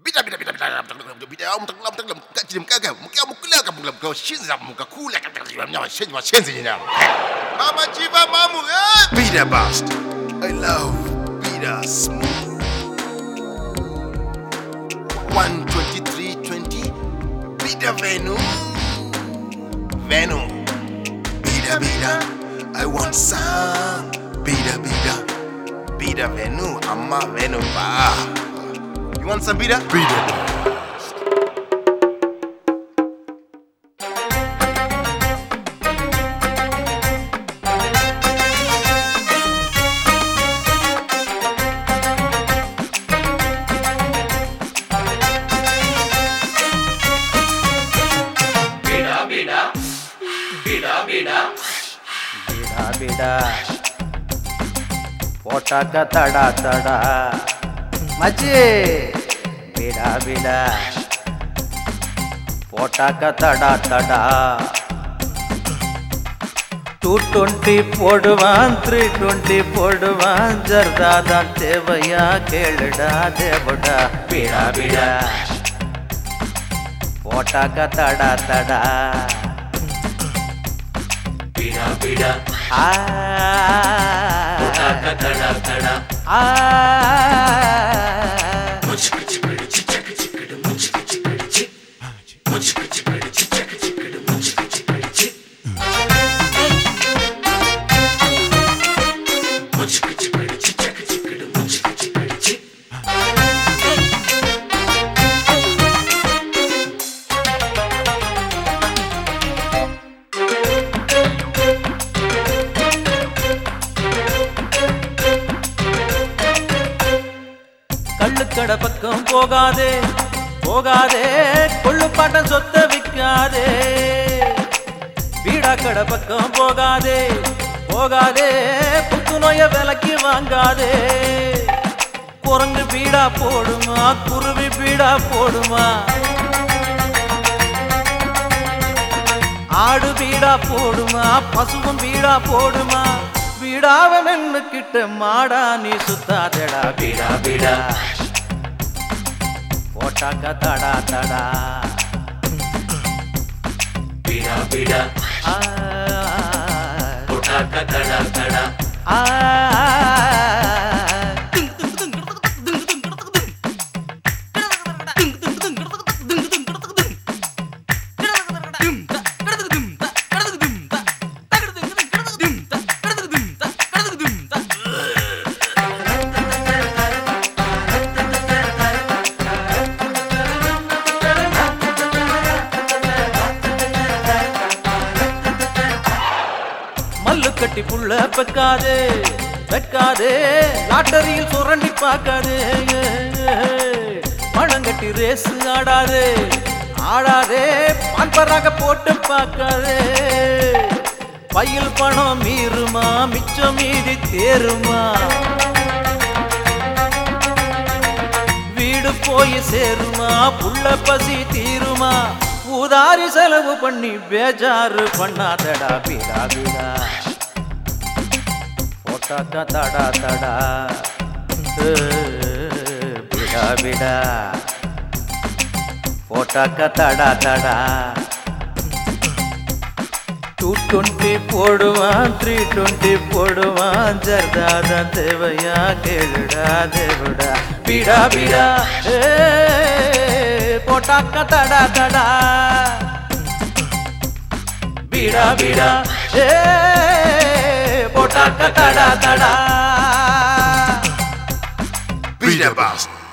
Bida bida bida bida bida bida au mtakula mtakula mkachini mkaga mkia mkula kabula mkao shinza mkakula kabula mnyama shenzi mashenzi nyina Mama Chiva mamu eh Bida bast I love Bida smooth 12320 Bida Venu Venu Bida bida I want some Bida bida Bida Venu Amma Venu ba You want some Bida? Bida ಬಿಡ ಬಿಡ ಓಟಾಕ ತಡ ತಡ ಮಚ್ಚಿ ಬಿಡ ಬಿಡ ಓಟಾಕ ತಡ ತಡ டூ டுவெண்ட்டி போடுவான் த்ரீ டுவெண்ட்டி போடுவான் ஜர்தாதான் தேவையா கேளுடா தேவடா பிடா பிடா போட்டாக்க தடா தடா ಬಿಡ ಬಿಡ ಆ ಊಟಾಕ ತಡ ತಡ ಆ ಮುಚ್ಚಿಕ ಚಿಕ್ಕಡು ಚಿಚ್ಚಕ ಚಿಕ್ಕಡು ಮುಚ್ಚಿಕ ಚಿಕ್ಕಡು ಚಿ ಮುಚ್ಚಿಕ ಚಿಕ್ಕಡು ಚಿಚ್ಚಕ ಚಿಕ್ಕಡು ಮುಚ್ಚಿಕ ಚಿಕ್ಕಡು ಚಿ ಮುಚ್ಚಿಕ ಚಿಕ್ಕಡು ಚಿಚ್ಚಕ ಚಿಕ್ಕಡು ಮುಚ್ಚಿಕ ಚಿಕ್ಕಡು ಚಿ கள்ளுக்கடை பக்கம் போகாதே போகாதே கொள்ளுப்பாட்டம் சொத்த விற்காதே வீடாக்கடை பக்கம் போகாதே போகாதே புத்து நோய விலைக்கு வாங்காதே குரங்கு பீடா போடுமா குருவி பீடா போடுமா ஆடு பீடா போடுமா பசுவும் பீடா போடுமா பீடாவ மென்னு கிட்ட மாடா நீ சுத்தாதடா பீடா பீடா போட்டாக்க தடா தடா ಬಿಡ ಬಿಡ ஆ, ಊಟಾಕ ತಡ ತಡ ஆ. மல்லு கட்டி புள்ள பெக்காதே பெக்காதே லாட்டரியில் சுரண்டி பார்க்காதே பழங்கட்டி ரேஸ் ஆடாதே ஆடாதே பான்பராக போட்டு பார்க்காதே பையில் பணம் மீறுமா மிச்சம் மீதி தேருமா வீடு போய் சேருமா புள்ள பசி தீருமா ஊதாரி செலவு பண்ணி பேஜாரு பண்ணாதடா பீடா பீடா போட்டாக்கா தடா தடா ஏ, பீடா பீடா போட்டாக்கா தடா தடா டூ டுவெண்ட்டி போடுவான் த்ரீ டுவெண்ட்டி போடுவான் ஜர்தாதான் தேவையா கேளுடா தேவடா பீடா பீடா ஏ போட்டாக்க தடா தடா பீடா பீடா ஏ போட்டாக்க தடா தடா Bida bast